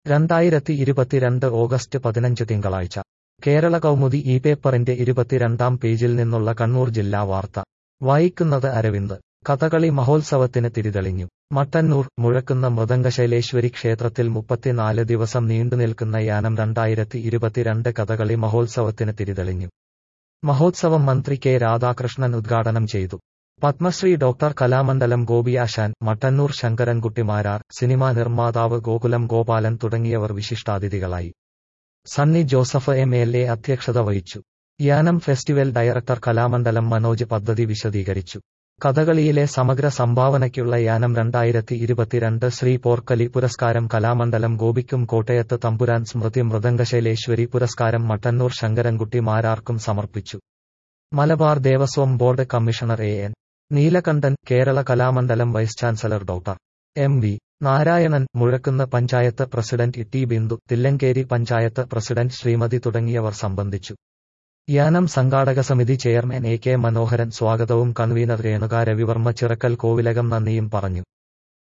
രണ്ടായിരത്തി ഇരുപത്തിരണ്ട് ഓഗസ്റ്റ് പതിനഞ്ച് തിങ്കളാഴ്ച കേരള കൗമുദി ഈ പേപ്പറിന്റെ ഇരുപത്തിരണ്ടാം പേജിൽ നിന്നുള്ള കണ്ണൂർ ജില്ലാ വാർത്ത വായിക്കുന്നത് അരവിന്ദ് കഥകളി മഹോത്സവത്തിന് തിരിതെളിഞ്ഞു മട്ടന്നൂർ മുഴക്കുന്ന മൃദംഗശൈലേശ്വരി ക്ഷേത്രത്തിൽ മുപ്പത്തിനാല് ദിവസം നീണ്ടുനിൽക്കുന്ന യാനം രണ്ടായിരത്തി ഇരുപത്തിരണ്ട് കഥകളി മഹോത്സവത്തിന് തിരിതെളിഞ്ഞു മഹോത്സവം മന്ത്രി കെ രാധാകൃഷ്ണൻ ഉദ്ഘാടനം ചെയ്തു പത്മശ്രീ ഡോക്ടർ കലാമണ്ഡലം ഗോപിയാശാൻ മട്ടന്നൂർ ശങ്കരൻകുട്ടിമാരാർ സിനിമാ നിർമ്മാതാവ് ഗോകുലം ഗോപാലൻ തുടങ്ങിയവർ വിശിഷ്ടാതിഥികളായി Sunny Joseph M L A അധ്യക്ഷത വഹിച്ചു യാനം ഫെസ്റ്റിവൽ ഡയറക്ടർ കലാമണ്ഡലം മനോജ് പദ്ധതി വിശദീകരിച്ചു കഥകളിയിലെ സമഗ്ര സംഭാവനയ്ക്കുള്ള യാനം രണ്ടായിരത്തി ഇരുപത്തിരണ്ട് ശ്രീ പോർക്കലി പുരസ്കാരം കലാമണ്ഡലം ഗോപിക്കും കോട്ടയത്ത് തമ്പുരാൻ സ്മൃതി മൃദംഗശൈലേശ്വരി പുരസ്കാരം മട്ടന്നൂർ ശങ്കരൻകുട്ടി മാരാർക്കും സമർപ്പിച്ചു Malabar Devaswom board commissioner A N Neelakandan Kerala Kalamandalam vice chancellor doctor M V Narayanan Muzhakkunnu panchayat president T Bindu Thillankeri panchayat president Shrimati തുടങ്ങിയവർ സംബന്ധിച്ചു യാനം സംഘാടക സമിതി ചെയർമാൻ എ കെ മനോഹരൻ സ്വാഗതവും കൺവീനർ രേണുക രവിവർമ്മ ചിറക്കൽ കോവിലകം നന്ദിയും പറഞ്ഞു